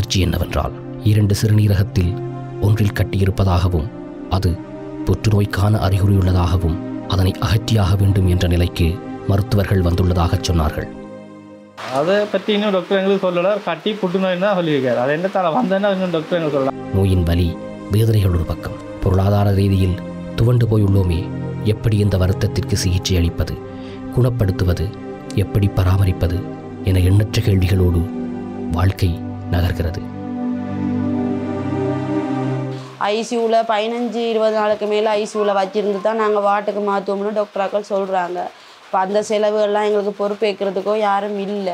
அதிர்ச்சி என்னவென்றால் இரண்டு சிறுநீரகத்தில் ஒன்றில் கட்டியிருப்பதாகவும் அது புற்றுநோய்க்கான அறிகுறியுள்ளதாகவும் அதனை அகற்றியாக வேண்டும் என்ற நிலைக்கு மருத்துவர்கள் வந்துள்ளதாகச் சொன்னார்கள் அதை பற்றி இன்னும் டாக்டர் எங்களுக்கு சொல்லலை கட்டி புற்றுநோய் தான் சொல்லியிருக்காரு அது என்ன தலை வந்தேன்னா இன்னும் டாக்டர் எங்களுக்கு சொல்லலாம் நோயின் வலி வேதனைகள் ஒரு பக்கம் பொருளாதார ரீதியில் துவண்டு போயுள்ளோமே எப்படி இந்த வருத்தத்திற்கு சிகிச்சை அளிப்பது குணப்படுத்துவது எப்படி பராமரிப்பது என எண்ணற்ற கேள்விகளோடு வாழ்க்கை நகர்கிறது ஐசியூவில் பதினஞ்சு இருபது நாளுக்கு மேலே ஐசியூவில் வச்சிருந்து தான் நாங்கள் வாட்டுக்கு மாற்றுவோம்னு டாக்டராக்கள் சொல்கிறாங்க இப்போ அந்த செலவுகள்லாம் எங்களுக்கு பொறுப்பேற்கிறதுக்கோ யாரும் இல்லை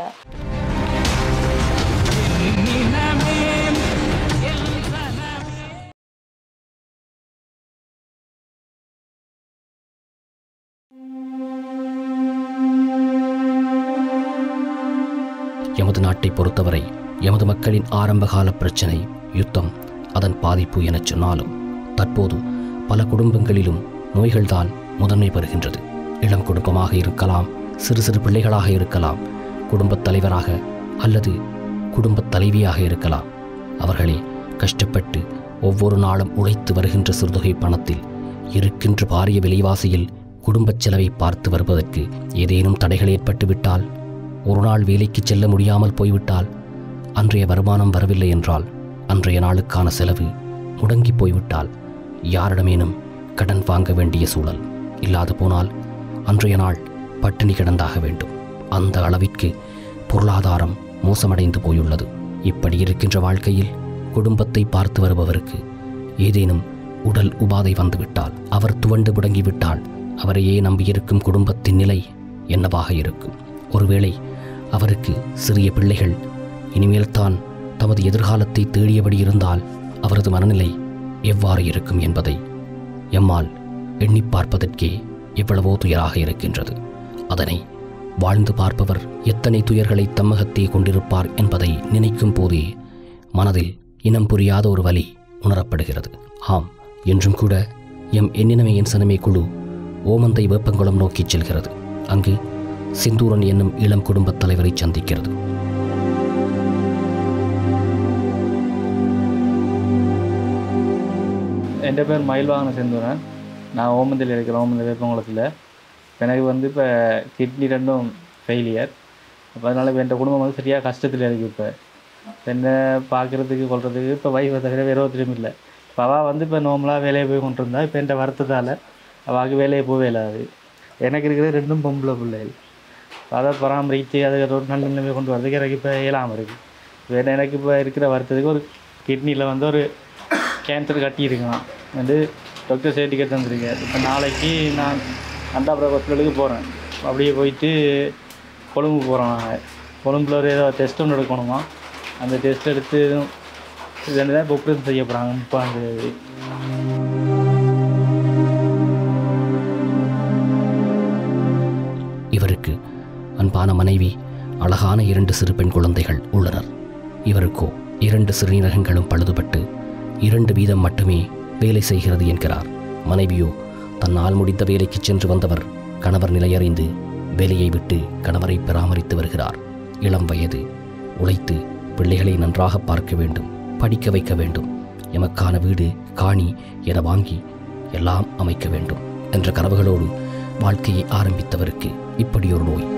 எமது நாட்டை பொறுத்தவரை எமது மக்களின் ஆரம்பகால பிரச்சனை யுத்தம் அதன் பாதிப்பு எனச் சொன்னாலும் தற்போது பல குடும்பங்களிலும் நோய்கள்தான் முதன்மை பெறுகின்றது இளம் குடும்பமாக இருக்கலாம் சிறு சிறு பிள்ளைகளாக இருக்கலாம் குடும்பத் தலைவராக அல்லது குடும்பத் தலைவியாக இருக்கலாம் அவர்களே கஷ்டப்பட்டு ஒவ்வொரு நாளும் உழைத்து வருகின்ற சிறுதொகை பணத்தில் இருக்கின்ற பாரிய விலைவாசியில் குடும்பச் செலவை பார்த்து வருவதற்கு ஏதேனும் தடைகள் ஏற்பட்டு விட்டால் ஒரு நாள் வேலைக்கு செல்ல முடியாமல் போய்விட்டால் அன்றைய வருமானம் வரவில்லை என்றால் அன்றைய நாளுக்கான செலவு முடங்கி போய்விட்டால் யாரிடமேனும் கடன் வாங்க வேண்டிய சூழல் இல்லாது போனால் அன்றைய நாள் பட்டினி கிடந்தாக வேண்டும் அந்த அளவிற்கு பொருளாதாரம் மோசமடைந்து போயுள்ளது இப்படி இருக்கின்ற வாழ்க்கையில் குடும்பத்தை பார்த்து வருபவருக்கு ஏதேனும் உடல் உபாதை வந்துவிட்டால் அவர் துவண்டு முடங்கிவிட்டால் அவரையே நம்பியிருக்கும் குடும்பத்தின் நிலை என்னவாக இருக்கும் ஒருவேளை அவருக்கு சிறிய பிள்ளைகள் இனிமேல் தான் தமது எதிர்காலத்தை தேடியபடி இருந்தால் அவரது மனநிலை எவ்வாறு இருக்கும் என்பதை எம்மால் எண்ணி பார்ப்பதற்கே எவ்வளவோ துயராக இருக்கின்றது அதனை வாழ்ந்து பார்ப்பவர் எத்தனை துயர்களை தம்மகத்தே கொண்டிருப்பார் என்பதை நினைக்கும் போதே மனதில் இனம் புரியாத ஒரு வலி உணரப்படுகிறது ஆம் என்றும் கூட எம் எண்ணினமையின் சனமே குழு ஓமந்தை வேப்பங்குளம் நோக்கிச் செல்கிறது அங்கு சிந்தூரன் என்னும் இளம் குடும்பத் தலைவரை சந்திக்கிறது എൻ്റെ പേര് മയിൽ വാഹന செந்தூரன் நான் ஓமந்தில் இருக்கிறேன் ஓமந்தில் வேப்பங்குளத்தில் எனக்கு வந்து இப்போ கிட்னி ரெண்டும் ஃபெயிலியர் அப்போ அதனால் இப்போ என் குடும்பம் வந்து சரியாக கஷ்டத்தில் இருக்குது இப்போ என்னை பார்க்குறதுக்கு கொள்றதுக்கு இப்போ வைஃபை தவிர வேறு ஒருத்தரும் இல்லை இப்போ அவள் வந்து இப்போ நார்மலாக வேலையை போய் கொண்டு இருந்தா இப்போ என் வருத்தத்தால் அவளுக்கு வேலையை போகவே இல்லாது எனக்கு இருக்கிறது ரெண்டும் பொம்பளை பிள்ளைகள் அதை பராமரித்து அதை ஒரு நல்ல நிலைமை கொண்டு வரதுக்கு எனக்கு இப்போ இயலாமல் இருக்குது வேறு எனக்கு இப்போ இருக்கிற வருத்தத்துக்கு ஒரு கிட்னியில் வந்து ஒரு கேன்சர் கட்டியிருக்கான் வந்து டாக்டர் சர்டிஃபிகேட் தந்திருக்கார் இப்போ நாளைக்கு நான் அண்டாபுரம் ஹாஸ்பிட்டலுக்கு போகிறேன் அப்படியே போயிட்டு கொழும்பு போகிறோம் நாங்கள் கொழும்புல ஒரு ஏதோ டெஸ்ட் ஒன்று எடுக்கணுமா அந்த டெஸ்ட் எடுத்து இது ரெண்டு தான் புக்கு செய்ய போகிறாங்க முப்பாம் தேதி இவருக்கு அன்பான மனைவி அழகான இரண்டு சிறு பெண் குழந்தைகள் உள்ளனர் இவருக்கோ இரண்டு சிறுநீரகங்களும் பழுதுபட்டு இரண்டு வீதம் மட்டுமே வேலை செய்கிறது என்கிறார் மனைவியோ தன்னால் முடிந்த வேலைக்கு சென்று வந்தவர் கணவர் நிலையறிந்து வேலையை விட்டு கணவரை பராமரித்து வருகிறார் இளம் வயது உழைத்து பிள்ளைகளை நன்றாக பார்க்க வேண்டும் படிக்க வைக்க வேண்டும் எமக்கான வீடு காணி என வாங்கி எல்லாம் அமைக்க வேண்டும் என்ற கனவுகளோடு வாழ்க்கையை ஆரம்பித்தவருக்கு இப்படி ஒரு நோய்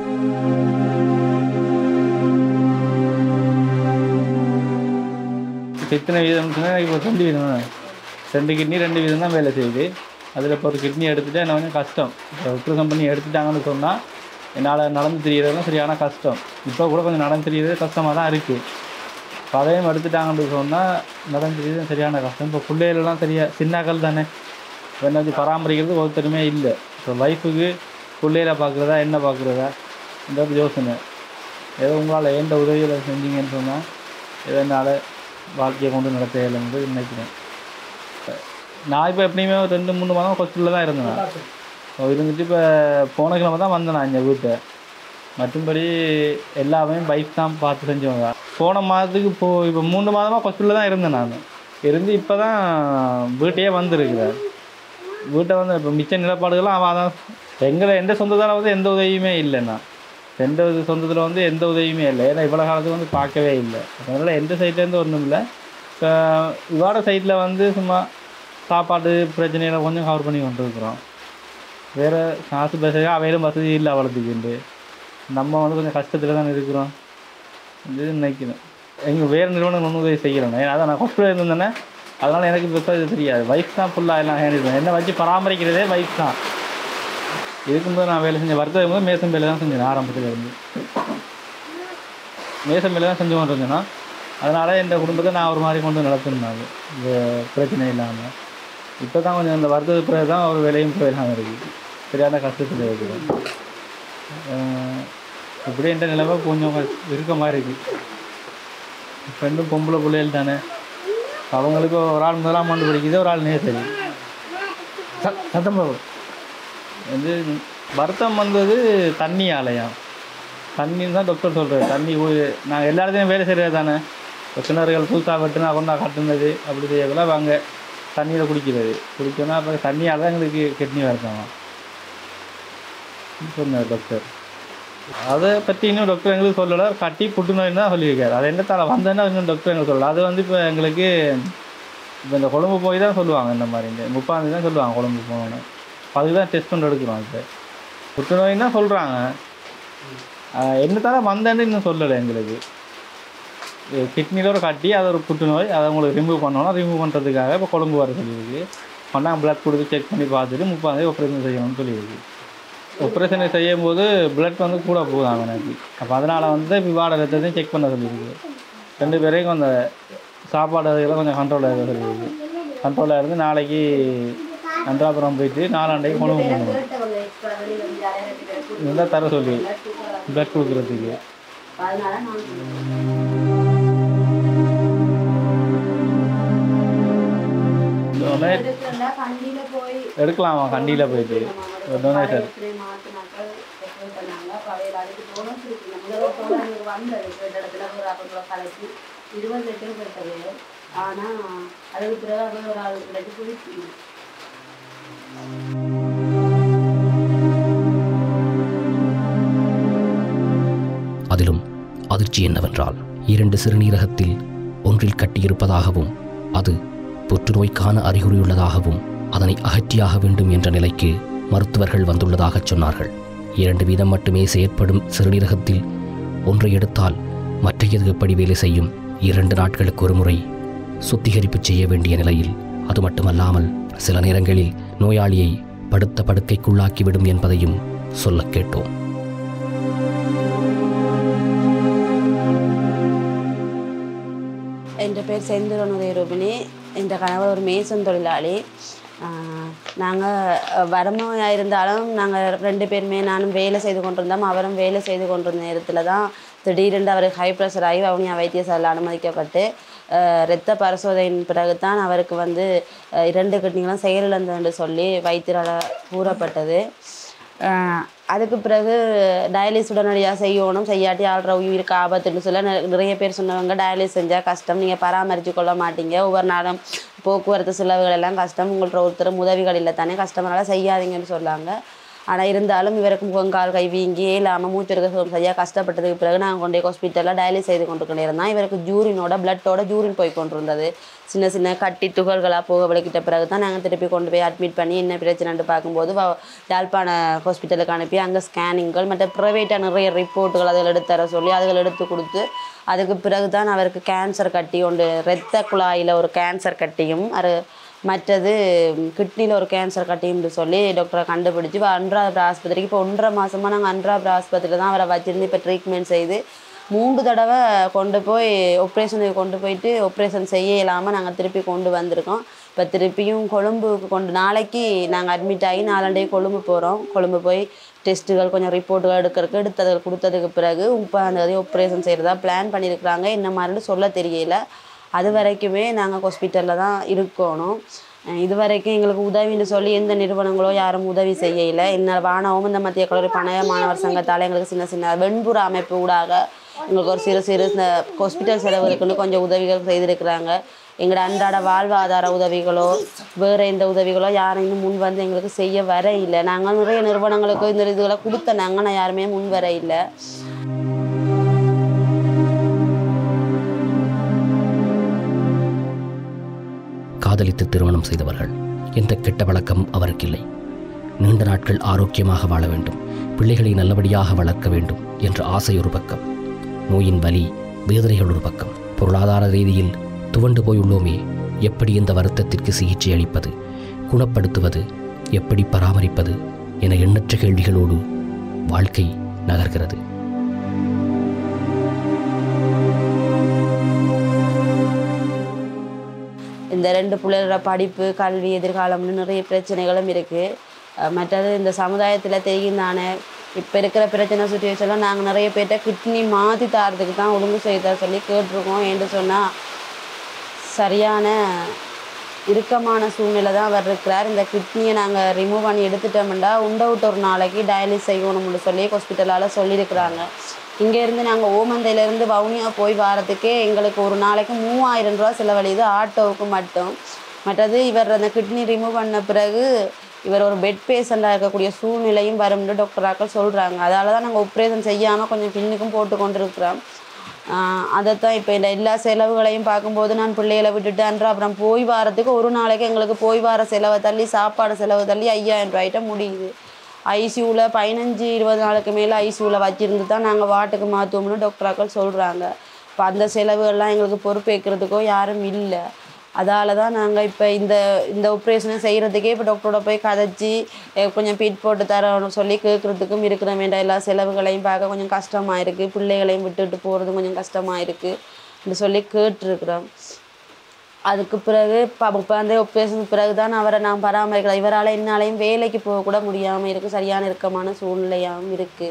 இப்போ இத்தனை வீதம் சொன்னால் இப்போ ரெண்டு வீதம் தான் ரெண்டு கிட்னி ரெண்டு வீதம் தான் வேலை செய்யுது அதில் இப்போ ஒரு கிட்னி எடுத்துட்டா என்ன கொஞ்சம் கஷ்டம் இப்போ ஆப்ரேஷன் பண்ணி எடுத்துட்டாங்கன்னு சொன்னால் என்னால் நடந்து தெரியறதும் சரியான கஷ்டம் இப்போ கூட கொஞ்சம் நடந்து தெரியறது கஷ்டமாக தான் இருக்குது இப்போ அதையும் எடுத்துட்டாங்கன்னு சொன்னால் நடந்து தெரியறது சரியான கஷ்டம் இப்போ பிள்ளைகளெல்லாம் சரியா சின்னாக்கள் தானே இப்போ என்ன வச்சு பராமரிக்கிறது ஒருத்தருமே இல்லை இப்போ லைஃபுக்கு பிள்ளையில பார்க்குறதா என்ன பார்க்குறதா இந்த ஒரு யோசனை ஏதோ உங்களால் எந்த உதவிகளை செஞ்சீங்கன்னு சொன்னால் ஏதோ என்னால் வாழ்க்கையை கொண்டு நடத்த இயலும்னு நினைக்கிறேன் நான் இப்போ எப்படியுமே ஒரு ரெண்டு மூணு மாதம் ஹாஸ்பிட்டலில் தான் இருந்தேன் நான். இப்போ இருந்துட்டு இப்போ போன கிழமை தான் வந்தேன் நான் இந்த வீட்டை மற்றபடி எல்லாமே பைக் தான் பார்த்து செஞ்சவங்க போன மாதத்துக்கு போ இப்போ மூணு மாதமாக ஹாஸ்பிட்டலில் தான் இருந்தேன் நான் இருந்து இப்போ தான் வீட்டையே வந்திருக்கிறேன் வீட்டை வந்து இப்போ மிச்ச நிலப்பாடுகள்லாம் அவள் தான் எங்களை எந்த சொந்தத்தால் வந்து எந்த உதவியுமே இல்லைண்ணா எந்த ஒரு சொந்தத்தில் வந்து எந்த உதவியுமே இல்லை ஏன்னா இவ்வளோ காலத்துக்கு வந்து பார்க்கவே இல்லை அதனால் எந்த சைட்லேருந்து ஒன்றும் இல்லை இப்போ இவாட சைடில் வந்து சும்மா சாப்பாடு பிரச்சனைகளை கொஞ்சம் கவர் பண்ணி கொண்டு இருக்கிறோம் வேறு காசு பேசுறதுக்கு அவையிலும் வசதி இல்லை அவ்வளோத்துக்கு நம்ம வந்து கொஞ்சம் கஷ்டத்தில் தான் இருக்கிறோம் இது நினைக்கிறேன் எங்கள் வேறு நிறுவனம் ஒன்றும் உதவி செய்யலைண்ணே அதான் நான் ஹாஸ்பிட்டல் இருந்தேனே அதனால் எனக்கு பெருசாக இது தெரியாது வைஃப் தான் ஃபுல்லாக எல்லாம் ஹேண்டில் பண்ணேன் என்னை வச்சு பராமரிக்கிறதே வைஃப் தான் இருக்கும்போது நான் வேலை செஞ்சேன் வர்த்தகம் போது மேசன் வேலை தான் செஞ்சேன் ஆரம்பத்துல இருந்து மேசன் வேலை தான் செஞ்சு கொண்டு இருந்தேன்னா அதனால் இந்த குடும்பத்தை நான் ஒரு மாதிரி கொண்டு நடத்திருந்தாங்க இந்த பிரச்சனை இல்லாமல் இப்போ தான் கொஞ்சம் இந்த வர்த்தக பிறகு தான் ஒரு வேலையும் போயிடலாம் இருக்குது சரியான கஷ்டத்தில் இருக்குது அஹ் இப்படி என்ற நிலைமை கொஞ்சம் இருக்க மாதிரி இருக்குது ஃப்ரெண்டும் பொம்பளை பிள்ளைகள் தானே அவங்களுக்கு ஒரு ஆள் முதலாம் ஆண்டு படிக்குது ஒரு ஆள் நேசரி ச- சத்தம் போடும் வந்து வருத்தம் வந்தது தண்ணி ஆலயம் தண்ணின்னு தான் டாக்டர் சொல்கிறார் தண்ணி நாங்கள் எல்லா இடத்துலையும் வேலை செய்கிறது தானே இப்போ கிணறுகள் புதுசாக வெட்டுனா கொண்டா கட்டுனது அப்படி செய்யக்குள்ள வாங்க தண்ணியில் குடிக்கிறது குடிச்சோன்னா அப்புறம் தண்ணியால் தான் எங்களுக்கு கிட்னி வருதாமா சொன்னார் டாக்டர் அதை பற்றி இன்னும் டாக்டர் எங்களுக்கு சொல்லலை கட்டி புற்றுநோய்னு தான் சொல்லியிருக்காரு அது என்னத்தால் வந்தேன்னா இன்னும் டாக்டர் எங்களுக்கு சொல்லலை அது வந்து இப்போ எங்களுக்கு இப்போ இந்த கொழும்பு போய் தான் சொல்லுவாங்க இந்த மாதிரி இந்த முப்பாந்தேதி தான் சொல்லுவாங்க கொழும்பு போகணும் அதுக்கு தான் டெஸ்ட் பண்ணி எடுக்கிறோம் இப்போ புற்றுநோய் தான் சொல்கிறாங்க என்னத்தால வந்தேன்னு இன்னும் சொல்லலை எங்களுக்கு கிட்னியில் ஒரு கட்டி அது ஒரு புற்றுநோய் அதை உங்களுக்கு ரிமூவ் பண்ணணும் ரிமூவ் பண்ணுறதுக்காக இப்போ கொழும்பு வர சொல்லியிருக்கு பண்ணால் பிளட் கொடுத்து செக் பண்ணி பார்த்துட்டு முப்பாந்தேதி ஆப்ரேஷன் செய்யணும்னு சொல்லியிருக்கு ஆப்ரேஷனை செய்யும் போது பிளட் வந்து கூட போகுதாங்க எனக்கு அப்போ அதனால் வந்து விவாட ரத்தத்தையும் செக் பண்ண சொல்லியிருக்கு ரெண்டு பேரையும் அந்த சாப்பாடு அதெல்லாம் கொஞ்சம் கண்ட்ரோலாக இருக்க சொல்லியிருக்கு கண்ட்ரோலாக இருந்து நாளைக்கு நன்றாபுரம் போயிட்டு நாலாண்டைக்கு கொண்டு போகணும் இதெல்லாம் தர சொல்லி பிளட் கொடுக்குறதுக்கு அதனால நான் டொனேட் எடுக்கிறதா கண்டியில போய் எடுக்கலாமா கண்டியில் போயிட்டு டொனேஷன் இப்படி மாத்து மக்கள் ரெஃபர் பண்ணாங்க அப்ப அவையில அதுக்கு போனஸ் இருக்கு முதல்ல போனவங்களுக்கு வந்தது கேட்ட இடத்துல ஒரு அவங்க கலைக்கு இருபது லட்சம் கொடுத்தது ஆனா அதுக்கு பிறகு அவங்க ஒரு ஆள் கிடைச்சி போயிடுச்சு அதிலும் அதிர்ச்சி என்னவென்றால் இரண்டு சிறுநீரகத்தில் ஒன்றில் கட்டியிருப்பதாகவும் அது புற்றுநோய்க்கான அறிகுறியுள்ளதாகவும் அதனை அகற்றியாக வேண்டும் என்ற நிலைக்கு மருத்துவர்கள் வந்துள்ளதாகச் சொன்னார்கள் இரண்டு வீதம் மட்டுமே செயற்படும் சிறுநீரகத்தில் ஒன்றை எடுத்தால் மற்றையது எப்படி வேலை செய்யும் இரண்டு நாட்களுக்கு ஒரு முறை சுத்திகரிப்பு செய்ய வேண்டிய நிலையில் அது மட்டுமல்லாமல் சில நேரங்களில் நோயாளியை படுத்த படுக்கைக்குள்ளாக்கிவிடும் என்பதையும் சொல்லக் கேட்டோம் என் பேர் செந்திரன் உதயரூபிணி என் கணவர் ஒரு மேசன் தொழிலாளி நாங்கள் வரமாக இருந்தாலும் நாங்கள் ரெண்டு பேருமே நானும் வேலை செய்து கொண்டிருந்தோம் அவரும் வேலை செய்து கொண்டிருந்த நேரத்தில் தான் திடீரென்று அவருக்கு ஹை ப்ரெஷர் ஆகி வவுனியா வைத்தியசாலையில் அனுமதிக்கப்பட்டு அஹ், இரத்த பரிசோதனையின் பிறகு தான் அவருக்கு வந்து அஹ், இரண்டு கிட்னிகளும் செயலிழந்தது சொல்லி வைத்தியரால் கூறப்பட்டது ஆஹ் அதுக்கு பிறகு டயாலிஸ் உடனடியாக செய்யணும் செய்யாட்டி ஆள்ற உயிருக்கு ஆபத்துன்னு சொல்ல நெ- நிறைய பேர் சொன்னவங்க டயாலிஸ் செஞ்சால் கஷ்டம் நீங்கள் பராமரித்து கொள்ள மாட்டீங்க ஒவ்வொரு நாளும் போக்குவரத்து செலவுகள் எல்லாம் கஷ்டம் உங்கள்ட்ட ஒருத்தரும் உதவிகள் இல்லை தானே கஷ்டமானால செய்யாதீங்கன்னு சொன்னாங்க ஆனால் இருந்தாலும் இவருக்கு முகங்கால் கை வீங்கி இல்லாமல் மூச்சிருக்க சுகம் சரியாக கஷ்டப்பட்டதுக்கு பிறகு நாங்கள் கொண்டு ஹாஸ்பிட்டலில் டயாலிஸ் செய்து கொண்டு கொண்டிருந்தோம் இவருக்கு ஜூரினோட பிளட்டோட ஜூரின் போய் கொண்டிருந்தது சின்ன சின்ன கட்டி துகள்களாக போக விளக்கிட்ட பிறகு தான் நாங்கள் திருப்பி கொண்டு போய் அட்மிட் பண்ணி என்ன பிரச்சனைன்னு பார்க்கும்போது வ- யாழ்ப்பாண ஹாஸ்பிட்டலுக்கு அனுப்பி அங்கே ஸ்கேனிங்கள் மற்ற ப்ரைவேட்டாக நிறைய ரிப்போர்ட்டுகள் அதில் எடுத்து தர சொல்லி அதுகள் எடுத்து கொடுத்து அதுக்கு பிறகு தான் அவருக்கு கேன்சர் கட்டி ஒன்று இரத்த குழாயில் ஒரு கேன்சர் கட்டியும் அது மற்றது கிட்னியில் ஒரு கேன்சர் கட்டின்னு சொல்லி டாக்டரை கண்டுபிடிச்சி இப்போ அன்றாபுர ஆஸ்பத்திரிக்கு இப்போ ஒன்றரை மாதமாக நாங்கள் அன்றாபுர ஆஸ்பத்திரியில் தான் அவரை வச்சிருந்து இப்போ ட்ரீட்மெண்ட் செய்து மூன்று தடவை கொண்டு போய் ஆப்ரேஷனுக்கு கொண்டு போயிட்டு ஆப்ரேஷன் செய்ய இல்லாமல் நாங்கள் திருப்பி கொண்டு வந்திருக்கோம் இப்போ திருப்பியும் கொழும்புக்கு கொண்டு நாளைக்கு நாங்கள் அட்மிட் ஆகி நாலாண்டே கொழும்பு போகிறோம் கொழும்பு போய் டெஸ்ட்டுகள் கொஞ்சம் ரிப்போர்ட்டுகள் எடுக்கிறதுக்கு எடுத்தது கொடுத்ததுக்கு பிறகு முப்பதாம் தேதி ஆப்ரேஷன் செய்கிறதா பிளான் பண்ணியிருக்கிறாங்க என்ன மாதிரின்னு சொல்ல தெரியல அது வரைக்குமே நாங்கள் ஹாஸ்பிட்டலில் தான் இருக்கணும் அஹ் இது வரைக்கும் எங்களுக்கு உதவின்னு சொல்லி எந்த நிறுவனங்களோ யாரும் உதவி செய்யல என்ன வானவும் இந்த மத்திய கல்லூரி பணைய மாணவர் சங்கத்தால் எங்களுக்கு சின்ன சின்ன வெண்புற அமைப்பு ஊடாக எங்களுக்கு ஒரு சிறு சிறு இந்த ஹாஸ்பிட்டல் செலவுகளுக்குன்னு கொஞ்சம் உதவிகள் செய்திருக்கிறாங்க எங்களோட அன்றாட வாழ்வாதார உதவிகளோ வேறு எந்த உதவிகளோ யாரும் இன்னும் முன் வந்து எங்களுக்கு செய்ய வர இல்லை நாங்கள் நிறைய நிறுவனங்களுக்கு இந்த இதுகளை கொடுத்த நாங்கள் ஆனால் யாருமே முன் வர இல்லை காதலித்து திருமணம் செய்தவர்கள் எந்த கெட்ட பழக்கமும் அவருக்கில்லை நீண்ட நாட்கள் ஆரோக்கியமாக வாழ வேண்டும் பிள்ளைகளை நல்லபடியாக வளர்க்க வேண்டும் என்ற ஆசை ஒரு பக்கம் நோயின் வலி வேதனைகள் ஒரு பக்கம் பொருளாதார ரீதியில் துவண்டு போயுள்ளோமே எப்படி இந்த வருத்தத்திற்கு சிகிச்சை அளிப்பது குணப்படுத்துவது எப்படி பராமரிப்பது என எண்ணற்ற கேள்விகளோடு வாழ்க்கை நகர்கிறது இந்த ரெண்டு பிள்ளைகளோட படிப்பு கல்வி எதிர்காலம்னு நிறைய பிரச்சனைகளும் இருக்குது மற்றது இந்த சமுதாயத்தில் தெரியும் தானே இப்போ இருக்கிற பிரச்சனை சுச்சுவேஷனில் நாங்கள் நிறைய பேர்கிட்ட கிட்னி மாற்றி தரதுக்கு தான் ஒழுங்கு செய்த சொல்லி கேட்டிருக்கோம் என்று சொன்னால் சரியான இறுக்கமான சூழ்நிலை தான் அவர் இருக்கிறார் இந்த கிட்னியை நாங்கள் ரிமூவ் பண்ணி எடுத்துட்டோம்னா உண்டை விட்டு ஒரு நாளைக்கு டயாலிஸ் செய்யணும்னு சொல்லி ஹாஸ்பிட்டலால் சொல்லியிருக்கிறாங்க இங்கேருந்து நாங்கள் ஓமந்தையிலேருந்து வவுனியா போய் வரதுக்கே எங்களுக்கு ஒரு நாளைக்கு மூவாயிரம் ரூபா செலவழியுது ஆட்டோவுக்கு மட்டும் மற்றது இவர் அந்த கிட்னி ரிமூவ் பண்ண பிறகு இவர் ஒரு பெட் பேஷண்ட்டாக இருக்கக்கூடிய சூழ்நிலையும் வரும்னு டாக்டராக்கள் சொல்கிறாங்க அதால தான் நாங்கள் ஆப்ரேஷன் செய்யாமல் கொஞ்சம் பின்னுக்கும் போட்டு கொண்டு இருக்கிறோம் அதைத்தான் இப்போ இந்த எல்லா செலவுகளையும் பார்க்கும்போது நான் பிள்ளைகளை விட்டுட்டேன்ற அப்புறம் போய் வாரத்துக்கு ஒரு நாளைக்கு எங்களுக்கு போய் வார செலவை தள்ளி சாப்பாடு செலவு தள்ளி ஐயாயிரம் ரூபாய்ட்ட முடியுது ஐசியூவில் பதினஞ்சு இருபது நாளுக்கு மேலே ஐசியூவில் வச்சிருந்து தான் நாங்கள் வாட்டுக்கு மாற்றுவோம்னு டாக்டராக்கள் சொல்கிறாங்க இப்போ அந்த செலவுகள்லாம் எங்களுக்கு பொறுப்பேற்கிறதுக்கோ யாரும் இல்லை அதால தான் நாங்கள் இப்போ இந்த இந்த ஆப்ரேஷனை செய்கிறதுக்கே இப்போ டாக்டரோட போய் கதைச்சி அஹ் கொஞ்சம் பீட் போட்டு தரணும் சொல்லி கேட்குறதுக்கும் இருக்கிற வேண்டாம் எல்லா செலவுகளையும் பார்க்க கொஞ்சம் கஷ்டமாக இருக்குது பிள்ளைகளையும் விட்டுட்டு போகிறது கொஞ்சம் கஷ்டமாக இருக்குது சொல்லி கேட்டிருக்கிறோம் அதுக்கு பிறகு இப்போ இப்போ அந்த ஆப்ரேஷனுக்கு பிறகு தான் அவரை நான் பராமரிக்கிறேன் இவரால் என்னாலையும் வேலைக்கு போக கூட முடியாமல் இருக்குது சரியான இறுக்கமான சூழ்நிலையாகவும் இருக்குது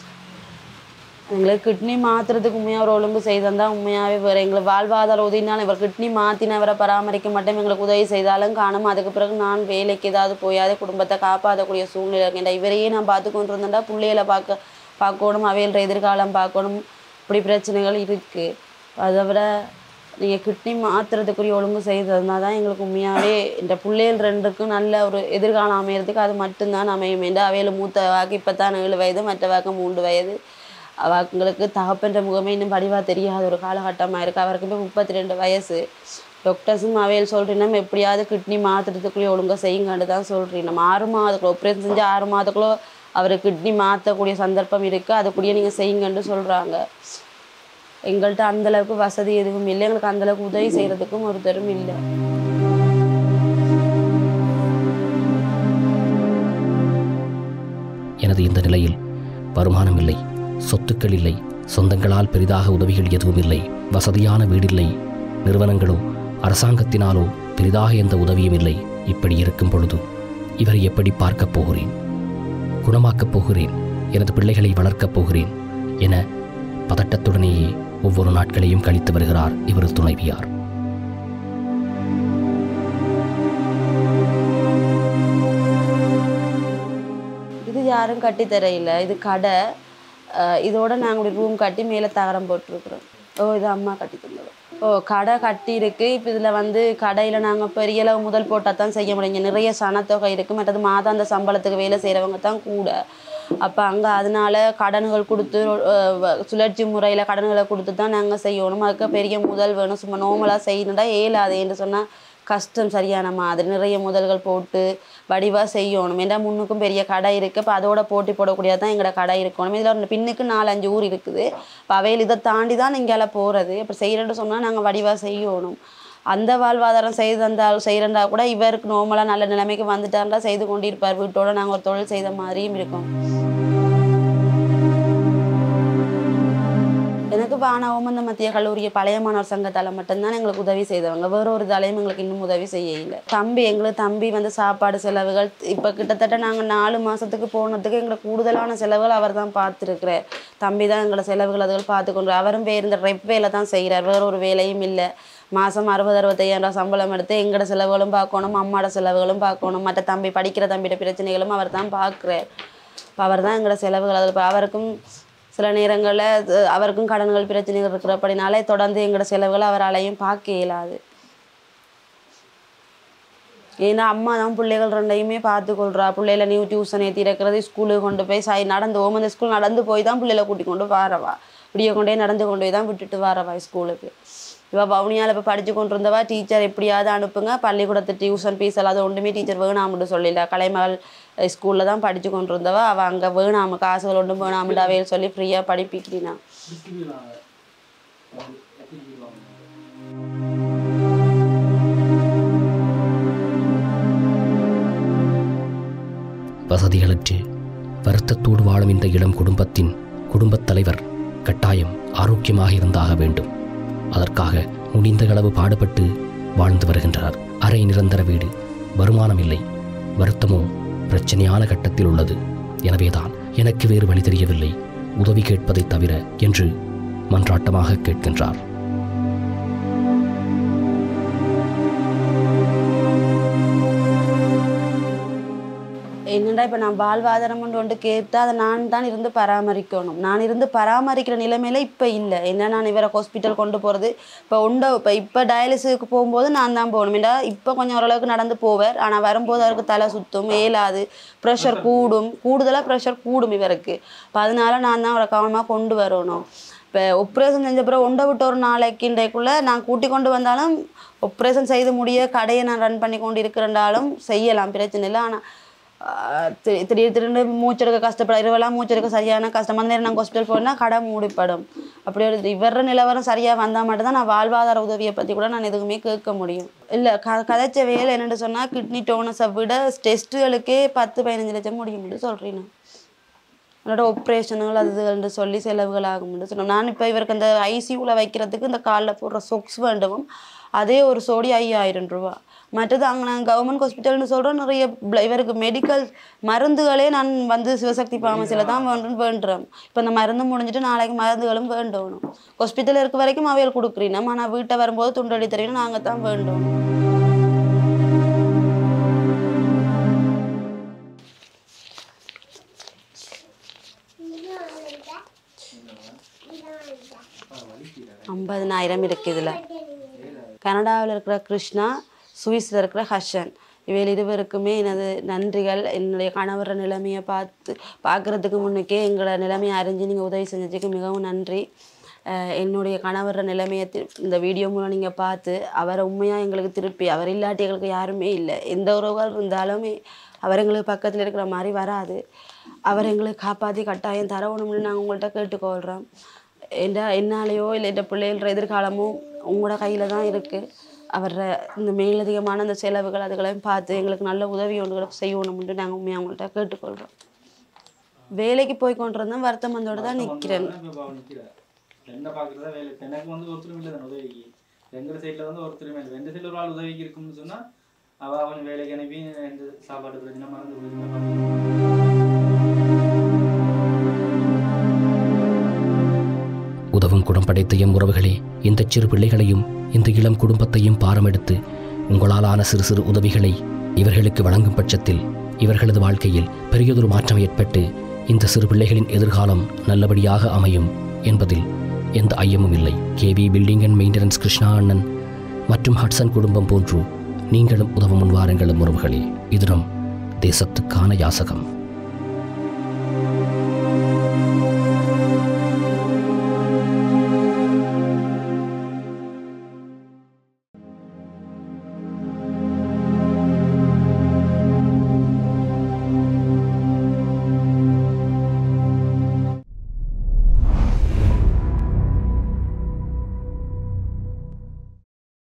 எங்களுக்கு கிட்னி மாற்றுறதுக்கு உண்மையாக ஒரு ஒழுங்கு செய்திருந்தா உண்மையாகவே வேறு எங்களுக்கு வாழ்வாதார உதவினாலும் இவர் கிட்னி மாற்றினவரை பராமரிக்க மட்டும் எங்களுக்கு உதவி செய்தாலும் காணும் அதுக்கு பிறகு நான் வேலைக்கு ஏதாவது போயாத குடும்பத்தை காப்பாற்றக்கூடிய சூழ்நிலை இருக்கேன் இவரையே நான் பார்த்து கொண்டு இருந்தேன்டா பிள்ளைகளை பார்க்க பார்க்கணும் அவையில்ற எதிர்காலம் பார்க்கணும் இப்படி பிரச்சனைகள் இருக்குது அதை விட நீங்கள் கிட்னி மாற்றுறதுக்குரிய ஒழுங்கு செய்ததுனா தான் எங்களுக்கு உண்மையாகவே இந்த பிள்ளைகள் ரெண்டுக்கும் நல்ல ஒரு எதிர்காலம் அமையறதுக்கு அது மட்டும்தான் அமையும் என்று அவையில் மூத்த வாக்கு இப்போ தான் ஏழு வயது மற்ற வாக்கு மூன்று வயது அவங்களுக்கு தகப்பன்ற முகமே இன்னும் படிவாக தெரியாத ஒரு காலகட்டமாக இருக்குது அவருக்கு இப்போ முப்பத்தி ரெண்டு வயசு டாக்டர்ஸும் அவையில் சொல்கிறீங்க எப்படியாவது கிட்னி மாற்றுறதுக்குள்ளே ஒழுங்காக செய்யுங்கன்னு தான் சொல்கிறீங்க நம்ம ஆறு மாதத்துக்குள்ள ஆப்ரேஷன் செஞ்சு ஆறு மாதத்துக்குள்ள அவர் கிட்னி மாற்றக்கூடிய சந்தர்ப்பம் இருக்குது அதுக்குள்ளேயே நீங்கள் செய்யுங்கன்னு சொல்கிறாங்க எங்கள்கிட்ட அந்தளவுக்கு வசதி எதுவும் இல்லை எங்களுக்கு அந்தளவுக்கு உதவி செய்கிறதுக்கும் ஒருத்தரும் இல்லை எனது இந்த நிலையில் வருமானம் இல்லை சொத்துக்கள் இல்லை சொந்தங்களால் பெரிதாக உதவிகள் எதுவும் இல்லை வசதியான வீடில்லை நிறுவனங்களோ அரசாங்கத்தினாலோ பெரிதாக எந்த உதவியும் இல்லை இப்படி இருக்கும் பொழுது இவரை எப்படி பார்க்கப் போகிறேன் குணமாக்கப் போகிறேன் எனது பிள்ளைகளை வளர்க்கப் போகிறேன் என பதட்டத்துடனேயே ஒவ்வொரு நாட்களையும் கழித்து வருகிறார் இவரது துணைவியார் இது யாரும் கட்டி தர இல்லை இது கடை அஹ் இதோட நாங்கள் ரூம் கட்டி மேலே தகரம் போட்டிருக்கிறோம் ஓ இது அம்மா கட்டி தந்தது ஓ கடை கட்டி இருக்கு இப்போ இதில் வந்து கடையில் நாங்கள் பெரிய அளவு முதல் போட்டால் தான் செய்ய முடியும் இங்க நிறைய சனத்தொகை இருக்குது மற்றது மாதாந்த சம்பளத்துக்கு வேலை செய்கிறவங்க தான் கூட அப்போ அங்கே அதனால கடன்கள் கொடுத்து அஹ் வ- சுழற்சி முறையில் கடன்களை கொடுத்து தான் நாங்கள் செய்யணும் அதுக்கு பெரிய முதல் வேணும் சும்மா நோமலாக செய்யணுண்டா ஏலாது என்று சொன்னால் கஷ்டம் சரியான மாதிரி நிறைய முதல்கள் போட்டு வடிவாக செய்யணும் ஏன்னா முன்னுக்கும் பெரிய கடை இருக்குது இப்போ அதோட போட்டி போடக்கூடியது தான் எங்களோட கடை இருக்கணும் இதில் ஒரு பின்னுக்கு நாலஞ்சு ஊர் இருக்குது இப்போ அவையில் இதை தாண்டி தான் இங்கால போகிறது இப்போ செய்கிறேன்னு சொன்னால் நாங்கள் வடிவாக செய்யணும் அந்த வாழ்வாதாரம் செய்து தந்தால் செய்கிறண்டா கூட இவருக்கு நார்மலாக நல்ல நிலைமைக்கு வந்துட்டாண்டா செய்து கொண்டிருப்பார் வீட்டோட நாங்கள் ஒரு தொழில் செய்த மாதிரியும் இருக்கும் எனக்கு இப்போ ஆனால் ஓமந்த மத்திய கல்லூரி பழைய மாணவர் சங்கத்தால் மட்டும்தான் எங்களுக்கு உதவி செய்தவங்க வேற ஒரு தலையும் எங்களுக்கு இன்னும் உதவி செய்ய இல்லை தம்பி எங்களுக்கு தம்பி வந்து சாப்பாடு செலவுகள் இப்போ கிட்டத்தட்ட நாங்கள் நாலு மாதத்துக்கு போனதுக்கு எங்களுக்கு கூடுதலான செலவுகள் அவர் தான் பார்த்துருக்குறார் தம்பி தான் எங்களோட செலவுகள் அதுகள் பார்த்துக்கொண்டு அவரும் வேறு இந்த ரெப் வேலை தான் செய்கிறார் வேற ஒரு வேலையும் இல்லை மாதம் அறுபது அறுபத்தையாயிரம் ரூபா சம்பளம் எடுத்து எங்களோட செலவுகளும் பார்க்கணும் அம்மாவோட செலவுகளும் பார்க்கணும் மற்ற தம்பி படிக்கிற தம்பியோட பிரச்சனைகளும் அவர் தான் பார்க்குறார் இப்போ அவர் தான் எங்களோட செலவுகள் அதில் இப்போ அவருக்கும் சில நேரங்களில் அவருக்கும் கடன்கள் பிரச்சனைகள் இருக்கிறபடினாலே தொடர்ந்து எங்களோட செலவுகளை அவராலையும் பார்க்க இயலாது ஏன்னா அம்மா தான் பிள்ளைகள் ரெண்டையுமே பார்த்துக்கொள்றா பிள்ளைகளை நியூ டியூஷன் ஏற்றி இருக்கிறது ஸ்கூலுக்கு கொண்டு போய் சாய் நடந்து ஓம் அந்த ஸ்கூல் நடந்து போய் தான் பிள்ளைகளை கூட்டி கொண்டு வரவா இப்படியே கொண்டே நடந்து கொண்டு போய் தான் விட்டுட்டு வரவா ஸ்கூலுக்கு இவள் பவுனியால் இப்போ படித்து கொண்டு இருந்தவா டீச்சர் எப்படியாவது அனுப்புங்க பள்ளிக்கூடத்து டியூஷன் ஃபீஸ் எல்லாம் அது ஒன்றுமே டீச்சர் வேணாம்னு சொல்லல கலைமகள் ஸ்கூலில் தான் படித்து கொண்டு இருந்தவா அவள் அங்கே வேணாம காசுகள் ஒன்றும் வேணாமுண்டு அவையில் சொல்லி ஃப்ரீயாக படிப்பிக்கிறீனா வசதிகளற்று வருத்தத்தோடு வாழும் இந்த இளம் குடும்பத்தின் குடும்பத் தலைவர் கட்டாயம் ஆரோக்கியமாக இருந்தாக வேண்டும் அதற்காக முடிந்த அளவு பாடுபட்டு வாழ்ந்து வருகின்றார் அரை நிரந்தர வீடு வருமானம் இல்லை வருத்தமோ பிரச்சனையான கட்டத்தில் உள்ளது எனவேதான் எனக்கு வேறு வழி தெரியவில்லை உதவி கேட்பதைத் தவிர என்று மன்றாட்டமாக கேட்கின்றார் என்னடா இப்போ நான் வாழ்வாதாரம் கொண்டு வந்து கேட்டா அதை நான் தான் இருந்து பராமரிக்கணும் நான் இருந்து பராமரிக்கிற நிலைமையில இப்போ இல்லை என்ன நான் இவரை ஹாஸ்பிட்டல் கொண்டு போகிறது இப்போ உண்ட இப்போ இப்போ டயாலிசிஸ்க்கு போகும்போது நான் தான் போகணும் ஏன்டா இப்போ கொஞ்சம் ஓரளவுக்கு நடந்து போவார் ஆனால் வரும்போது அவருக்கு தலை சுத்தும் ஏலாது ப்ரெஷர் கூடும் கூடுதலாக ப்ரெஷர் கூடும் இவருக்கு இப்போ அதனால நான் தான் அவரை கவனமாக கொண்டு வரணும் இப்போ ஒப்ரேஷன் செஞ்ச பிறகு உண்டை விட்டு ஒரு நாளைக்குண்டைக்குள்ளே நான் கூட்டி கொண்டு வந்தாலும் ஒப்ரேஷன் செய்து முடிய கடையை நான் ரன் பண்ணி கொண்டு இருக்கிறண்டாலும் செய்யலாம் பிரச்சனை இல்லை ஆனால் ஆஹ் தி- திடீர் திடீர்னு மூச்செடுக்க கஷ்டப்பட இரவெல்லாம் மூச்செடுக்க சரியான கஷ்டம் அந்த நேரம் நாங்கள் ஹாஸ்பிட்டல் போனால் கடை மூடிப்படும் அப்படி ஒரு இவர நிலவரம் சரியாக வந்தால் மட்டும்தான் நான் வாழ்வாதார உதவியை பற்றி கூட நான் எதுவுமே கேட்க முடியும் இல்லை க கதைச்ச வேலை என்னென்னு சொன்னால் கிட்னி டோனஸை விட டெஸ்ட்டுகளுக்கே பத்து பதினஞ்சு லட்சம் முடியும்னு சொல்கிறேன் நான் என்னோட ஆப்ரேஷனுகள் அது இதுகள்னு சொல்லி செலவுகள் ஆகும்னு சொன்னோம் நான் இப்போ இவருக்கு அந்த ஐசியூவில் வைக்கிறதுக்கு இந்த காலில் போடுற சொக்ஸ் வேண்டும் அதே ஒரு சோடி ஐயாயிரம் ரூபா மற்றது அங்கே நான் கவர்மெண்ட் ஹாஸ்பிட்டல்னு சொல்கிறோம் நிறைய bl- இவருக்கு மெடிக்கல் மருந்துகளே நான் வந்து சிவசக்தி பாமசியில் தான் வேண்டும் வேண்டுறேன் இப்போ இந்த மருந்து முடிஞ்சிட்டு நாளைக்கு மருந்துகளும் வேண்டணும் ஹாஸ்பிட்டல் இருக்க வரைக்கும் அவையல் கொடுக்குறீங்க ஆனால் வீட்டை வரும்போது துண்டடி தெரியும் நாங்கள் தான் வேண்டணும் ஐம்பதனாயிரம் இருக்கு இதில் கனடாவில் இருக்கிற கிருஷ்ணா சுவிஸில் இருக்கிற ஹர்ஷன் இவைகள் இருவருக்குமே எனது நன்றிகள் என்னுடைய கணவர நிலைமையை பார்த்து பார்க்குறதுக்கு முன்னுக்கே எங்களோட நிலைமையை அறிஞ்சு நீங்கள் உதவி செஞ்சதுக்கு மிகவும் நன்றி அஹ் என்னுடைய கணவர நிலைமையை தி- இந்த வீடியோ மூலம் நீங்கள் பார்த்து அவரை உண்மையாக எங்களுக்கு திருப்பி அவர் இல்லாட்டி எங்களுக்கு யாருமே இல்லை எந்த உறவுகள் இருந்தாலுமே அவர் எங்களுக்கு பக்கத்தில் இருக்கிற மாதிரி வராது அவர் எங்களுக்கு காப்பாற்றி கட்டாயம் தரணும்னு நாங்கள் உங்கள்கிட்ட கேட்டுக்கொள்கிறோம் எந்த என்னாலேயோ இல்லை எந்த பிள்ளைகள எதிர்காலமும் உங்களோட கையில் தான் இருக்குது அவர இந்த மேலதிகமான அந்த செலவுகள் அதுகளையும் பார்த்து எங்களுக்கு நல்ல உதவி ஒன்று செய்யணும்னு நாங்கள் உண்மையாக அவங்கள்ட்ட கேட்டுக்கொள்கிறோம் வேலைக்கு போய் கொண்டிருந்தோம் வருத்தம் வந்தோட தான் நிற்கிறேன் என்ன பார்க்குறதா வேலை இப்ப எனக்கு வந்து ஒருத்தரும் இல்லை தானே உதவிக்கு எங்கள் சைடில் வந்து ஒருத்தருமே இல்லை ரெண்டு சைடில் ஒரு ஆள் உதவிக்கு இருக்கும்னு சொன்னா அவள் அவன் வேலைக்கு அனுப்பி எந்த சாப்பாடு பிரச்சனை மருந்து பிரச்சனை பார்த்து உதவும் குடம் படைத்த எம் உறவுகளே இந்த சிறு பிள்ளைகளையும் இந்த இளம் குடும்பத்தையும் பாரமெடுத்து உங்களாலான சிறு சிறு உதவிகளை இவர்களுக்கு வழங்கும் பட்சத்தில் இவர்களது வாழ்க்கையில் பெரியதொரு மாற்றம் ஏற்பட்டு இந்த சிறு பிள்ளைகளின் எதிர்காலம் நல்லபடியாக அமையும் என்பதில் எந்த ஐயமும் இல்லை KV building and maintenance Krishna அண்ணன் மற்றும் ஹட்சன் குடும்பம் போன்று நீங்களும் உதவ முன்வாருங்களும் உறவுகளே இது நம் தேசத்துக்கான யாசகம்